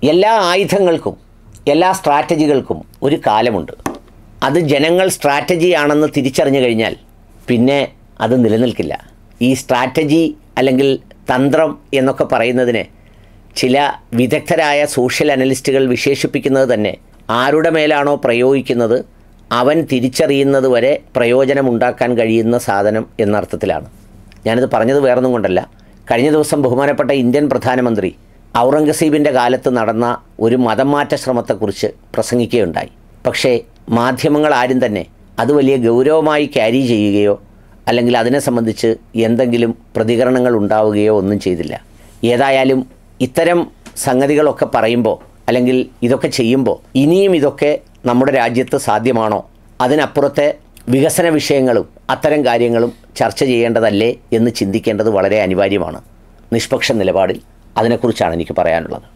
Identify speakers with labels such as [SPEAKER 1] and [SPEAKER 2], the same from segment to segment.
[SPEAKER 1] എല്ലാ ആയുധങ്ങൾക്കും എല്ലാ സ്ട്രാറ്റജികൾക്കും ഒരു കാലമുണ്ട് അത് ജനങ്ങൾ സ്ട്രാറ്റജിയാണെന്ന് തിരിച്ചറിഞ്ഞു കഴിഞ്ഞാൽ പിന്നെ അത് നിലനിൽക്കില്ല ഈ സ്ട്രാറ്റജി അല്ലെങ്കിൽ തന്ത്രം എന്നൊക്കെ പറയുന്നതിനെ ചില വിദഗ്ധരായ സോഷ്യൽ അനലിസ്റ്റുകൾ വിശേഷിപ്പിക്കുന്നത് തന്നെ ആരുടെ മേലാണോ പ്രയോഗിക്കുന്നത് അവൻ തിരിച്ചറിയുന്നത് വരെ പ്രയോജനമുണ്ടാക്കാൻ കഴിയുന്ന സാധനം എന്നർത്ഥത്തിലാണ് ഞാനിത് പറഞ്ഞത് വേറൊന്നും കൊണ്ടല്ല കഴിഞ്ഞ ദിവസം ബഹുമാനപ്പെട്ട ഇന്ത്യൻ പ്രധാനമന്ത്രി ഔറംഗസീബിൻ്റെ കാലത്ത് നടന്ന ഒരു മതം മാറ്റ ശ്രമത്തെക്കുറിച്ച് പ്രസംഗിക്കുകയുണ്ടായി പക്ഷേ മാധ്യമങ്ങൾ ആരും തന്നെ അത് വലിയ ഗൗരവമായി ക്യാരി ചെയ്യുകയോ അല്ലെങ്കിൽ അതിനെ സംബന്ധിച്ച് എന്തെങ്കിലും പ്രതികരണങ്ങൾ ഉണ്ടാവുകയോ ഒന്നും ചെയ്തില്ല ഏതായാലും ഇത്തരം സംഗതികളൊക്കെ പറയുമ്പോൾ അല്ലെങ്കിൽ ഇതൊക്കെ ചെയ്യുമ്പോൾ ഇനിയും ഇതൊക്കെ നമ്മുടെ രാജ്യത്ത് സാധ്യമാണോ അതിനപ്പുറത്തെ വികസന വിഷയങ്ങളും അത്തരം കാര്യങ്ങളും ചർച്ച ചെയ്യേണ്ടതല്ലേ എന്ന് ചിന്തിക്കേണ്ടത് വളരെ അനിവാര്യമാണ് നിഷ്പക്ഷ നിലപാടിൽ അതിനെക്കുറിച്ചാണ് എനിക്ക് പറയാനുള്ളത്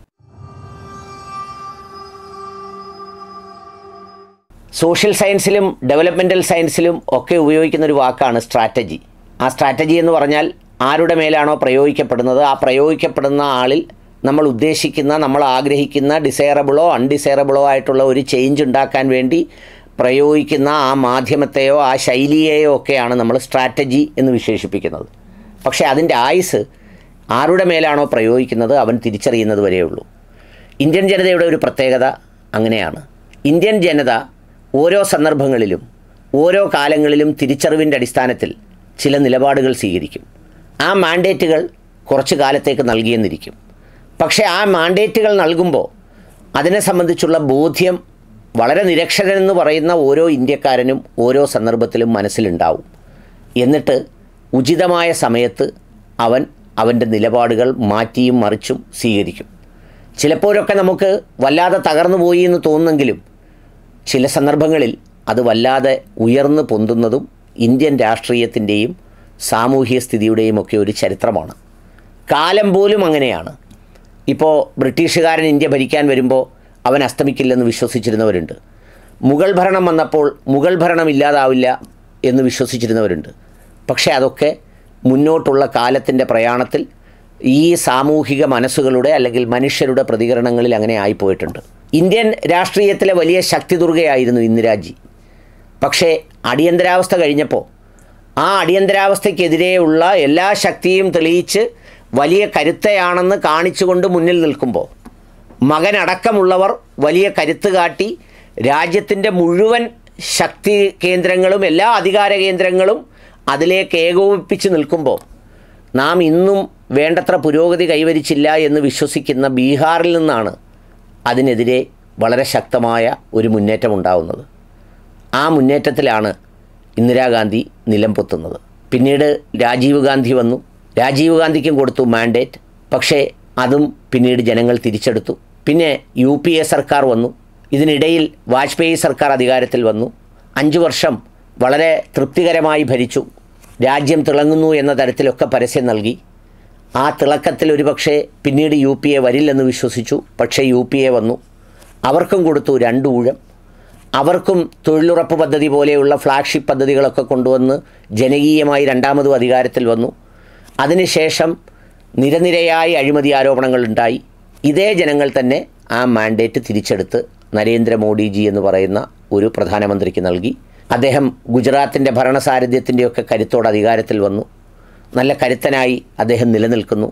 [SPEAKER 1] സോഷ്യൽ സയൻസിലും ഡെവലപ്മെൻറ്റൽ സയൻസിലും ഒക്കെ ഉപയോഗിക്കുന്ന ഒരു വാക്കാണ് സ്ട്രാറ്റജി ആ സ്ട്രാറ്റജി എന്ന് പറഞ്ഞാൽ ആരുടെ മേലാണോ പ്രയോഗിക്കപ്പെടുന്നത് ആ പ്രയോഗിക്കപ്പെടുന്ന ആളിൽ നമ്മൾ ഉദ്ദേശിക്കുന്ന നമ്മൾ ആഗ്രഹിക്കുന്ന ഡിസൈറബിളോ അൺഡിസൈറബിളോ ആയിട്ടുള്ള ഒരു ചേഞ്ച് ഉണ്ടാക്കാൻ വേണ്ടി പ്രയോഗിക്കുന്ന ആ മാധ്യമത്തെയോ ആ ശൈലിയെയോ ഒക്കെയാണ് നമ്മൾ സ്ട്രാറ്റജി എന്ന് വിശേഷിപ്പിക്കുന്നത് പക്ഷേ അതിൻ്റെ ആയുസ് ആരുടെ മേലാണോ പ്രയോഗിക്കുന്നത് അവൻ തിരിച്ചറിയുന്നത് വരെയുള്ളൂ ഇന്ത്യൻ ജനതയുടെ ഒരു പ്രത്യേകത അങ്ങനെയാണ് ഇന്ത്യൻ ജനത ഓരോ സന്ദർഭങ്ങളിലും ഓരോ കാലങ്ങളിലും തിരിച്ചറിവിൻ്റെ അടിസ്ഥാനത്തിൽ ചില നിലപാടുകൾ സ്വീകരിക്കും ആ മാൻഡേറ്റുകൾ കുറച്ച് കാലത്തേക്ക് നൽകിയെന്നിരിക്കും പക്ഷേ ആ മാൻഡേറ്റുകൾ നൽകുമ്പോൾ അതിനെ സംബന്ധിച്ചുള്ള ബോധ്യം വളരെ നിരക്ഷരനെന്ന് പറയുന്ന ഓരോ ഇന്ത്യക്കാരനും ഓരോ സന്ദർഭത്തിലും മനസ്സിലുണ്ടാവും എന്നിട്ട് ഉചിതമായ സമയത്ത് അവൻ അവൻ്റെ നിലപാടുകൾ മാറ്റിയും മറിച്ചും സ്വീകരിക്കും ചിലപ്പോഴൊക്കെ നമുക്ക് വല്ലാതെ തകർന്നു പോയി എന്ന് തോന്നുന്നെങ്കിലും ചില സന്ദർഭങ്ങളിൽ അത് വല്ലാതെ ഉയർന്നു പൊന്തുന്നതും ഇന്ത്യൻ രാഷ്ട്രീയത്തിൻ്റെയും സാമൂഹ്യ സ്ഥിതിയുടെയും ഒക്കെ ഒരു ചരിത്രമാണ് കാലം പോലും അങ്ങനെയാണ് ഇപ്പോൾ ബ്രിട്ടീഷുകാരൻ ഇന്ത്യ ഭരിക്കാൻ വരുമ്പോൾ അവൻ അസ്തമിക്കില്ലെന്ന് വിശ്വസിച്ചിരുന്നവരുണ്ട് മുഗൾ ഭരണം വന്നപ്പോൾ മുഗൾ ഭരണം ഇല്ലാതാവില്ല എന്ന് വിശ്വസിച്ചിരുന്നവരുണ്ട് പക്ഷേ അതൊക്കെ മുന്നോട്ടുള്ള കാലത്തിൻ്റെ പ്രയാണത്തിൽ ഈ സാമൂഹിക മനസ്സുകളുടെ അല്ലെങ്കിൽ മനുഷ്യരുടെ പ്രതികരണങ്ങളിൽ അങ്ങനെ ആയിപ്പോയിട്ടുണ്ട് ഇന്ത്യൻ രാഷ്ട്രീയത്തിലെ വലിയ ശക്തി ദുർഗയായിരുന്നു ഇന്ദിരാജി പക്ഷേ അടിയന്തരാവസ്ഥ കഴിഞ്ഞപ്പോൾ ആ അടിയന്തരാവസ്ഥയ്ക്കെതിരെയുള്ള എല്ലാ ശക്തിയും തെളിയിച്ച് വലിയ കരുത്തയാണെന്ന് കാണിച്ചുകൊണ്ട് മുന്നിൽ നിൽക്കുമ്പോൾ മകനടക്കമുള്ളവർ വലിയ കരുത്ത് കാട്ടി രാജ്യത്തിൻ്റെ മുഴുവൻ ശക്തി കേന്ദ്രങ്ങളും എല്ലാ അധികാര കേന്ദ്രങ്ങളും അതിലേക്ക് ഏകോപിപ്പിച്ച് നിൽക്കുമ്പോൾ നാം ഇന്നും വേണ്ടത്ര പുരോഗതി കൈവരിച്ചില്ല എന്ന് വിശ്വസിക്കുന്ന ബീഹാറിൽ നിന്നാണ് അതിനെതിരെ വളരെ ശക്തമായ ഒരു മുന്നേറ്റം ഉണ്ടാവുന്നത് ആ മുന്നേറ്റത്തിലാണ് ഇന്ദിരാഗാന്ധി നിലം പൊത്തുന്നത് പിന്നീട് രാജീവ് ഗാന്ധി വന്നു രാജീവ് ഗാന്ധിക്കും കൊടുത്തു മാൻഡേറ്റ് പക്ഷേ അതും പിന്നീട് ജനങ്ങൾ തിരിച്ചെടുത്തു പിന്നെ യു പി എ സർക്കാർ വന്നു ഇതിനിടയിൽ വാജ്പേയി സർക്കാർ അധികാരത്തിൽ വന്നു അഞ്ചു വർഷം വളരെ തൃപ്തികരമായി ഭരിച്ചു രാജ്യം തിളങ്ങുന്നു എന്ന തരത്തിലൊക്കെ പരസ്യം നൽകി ആ തിളക്കത്തിൽ ഒരുപക്ഷെ പിന്നീട് യു പി എ വരില്ലെന്ന് വിശ്വസിച്ചു പക്ഷേ യു പി എ വന്നു അവർക്കും കൊടുത്തു രണ്ട് ഊഴം അവർക്കും തൊഴിലുറപ്പ് പദ്ധതി പോലെയുള്ള ഫ്ലാഗ്ഷിപ്പ് പദ്ധതികളൊക്കെ കൊണ്ടുവന്ന് ജനകീയമായി രണ്ടാമതും അധികാരത്തിൽ വന്നു അതിനുശേഷം നിരനിരയായി അഴിമതി ആരോപണങ്ങൾ ഉണ്ടായി ഇതേ ജനങ്ങൾ തന്നെ ആ മാൻഡേറ്റ് തിരിച്ചെടുത്ത് നരേന്ദ്രമോദിജി എന്ന് പറയുന്ന ഒരു പ്രധാനമന്ത്രിക്ക് നൽകി അദ്ദേഹം ഗുജറാത്തിൻ്റെ ഭരണസാരഥ്യത്തിൻ്റെയൊക്കെ കരുത്തോടെ അധികാരത്തിൽ വന്നു നല്ല കരുത്തനായി അദ്ദേഹം നിലനിൽക്കുന്നു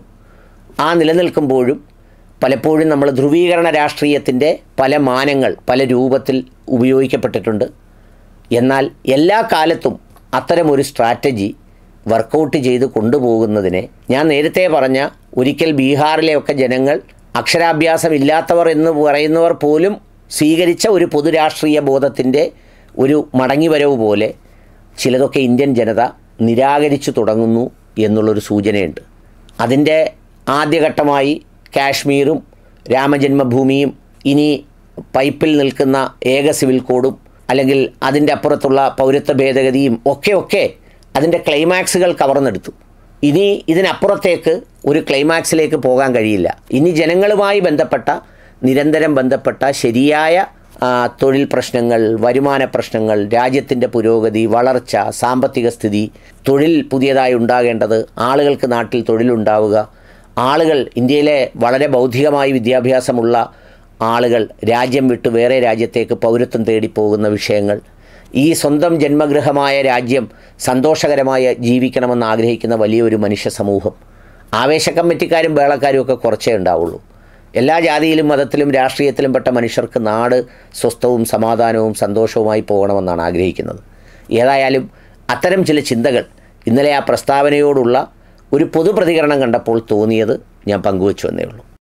[SPEAKER 1] ആ നിലനിൽക്കുമ്പോഴും പലപ്പോഴും നമ്മൾ ധ്രുവീകരണ രാഷ്ട്രീയത്തിൻ്റെ പല മാനങ്ങൾ പല രൂപത്തിൽ ഉപയോഗിക്കപ്പെട്ടിട്ടുണ്ട് എന്നാൽ എല്ലാ കാലത്തും അത്തരമൊരു സ്ട്രാറ്റജി വർക്കൗട്ട് ചെയ്ത് കൊണ്ടുപോകുന്നതിനെ ഞാൻ നേരത്തെ പറഞ്ഞ ഒരിക്കൽ ബീഹാറിലെയൊക്കെ ജനങ്ങൾ അക്ഷരാഭ്യാസം ഇല്ലാത്തവർ എന്ന് പറയുന്നവർ പോലും സ്വീകരിച്ച ഒരു പൊതുരാഷ്ട്രീയ ബോധത്തിൻ്റെ ഒരു മടങ്ങിവരവ് പോലെ ചിലതൊക്കെ ഇന്ത്യൻ ജനത നിരാകരിച്ചു തുടങ്ങുന്നു എന്നുള്ളൊരു സൂചനയുണ്ട് അതിൻ്റെ ആദ്യഘട്ടമായി കാശ്മീരും രാമജന്മഭൂമിയും ഇനി പൈപ്പിൽ നിൽക്കുന്ന ഏക സിവിൽ കോഡും അല്ലെങ്കിൽ അതിൻ്റെ അപ്പുറത്തുള്ള പൗരത്വ ഭേദഗതിയും ഒക്കെ ഒക്കെ അതിൻ്റെ ക്ലൈമാക്സുകൾ കവർന്നെടുത്തു ഇനി ഇതിനപ്പുറത്തേക്ക് ഒരു ക്ലൈമാക്സിലേക്ക് പോകാൻ കഴിയില്ല ഇനി ജനങ്ങളുമായി ബന്ധപ്പെട്ട നിരന്തരം ബന്ധപ്പെട്ട ശരിയായ ആ, തൊഴിൽ പ്രശ്നങ്ങൾ വരുമാന പ്രശ്നങ്ങൾ രാജ്യത്തിൻ്റെ പുരോഗതി വളർച്ച സാമ്പത്തിക സ്ഥിതി തൊഴിൽ പുതിയതായി ഉണ്ടാകേണ്ടത് ആളുകൾക്ക് നാട്ടിൽ തൊഴിലുണ്ടാവുക ആളുകൾ ഇന്ത്യയിലെ വളരെ ബൗദ്ധികമായി വിദ്യാഭ്യാസമുള്ള ആളുകൾ രാജ്യം വിട്ട് വേറെ രാജ്യത്തേക്ക് പൗരത്വം തേടി പോകുന്ന വിഷയങ്ങൾ ഈ സ്വന്തം ജന്മഗൃഹമായ രാജ്യം സന്തോഷകരമായി ജീവിക്കണമെന്ന് ആഗ്രഹിക്കുന്ന വലിയൊരു മനുഷ്യ സമൂഹം ആവേശ കമ്മിറ്റിക്കാരും വേളക്കാരും ഒക്കെ കുറച്ചേ ഉണ്ടാവുള്ളൂ എല്ലാ ജാതിയിലും മതത്തിലും രാഷ്ട്രീയത്തിലും പെട്ട മനുഷ്യർക്ക് നാട് സ്വസ്ഥവും സമാധാനവും സന്തോഷവുമായി പോകണമെന്നാണ് ആഗ്രഹിക്കുന്നത് ഏതായാലും അത്തരം ചില ചിന്തകൾ ഇന്നലെ ആ പ്രസ്താവനയോടുള്ള ഒരു പൊതുപ്രതികരണം കണ്ടപ്പോൾ തോന്നിയത് ഞാൻ പങ്കുവച്ചു എന്നേ ഉള്ളൂ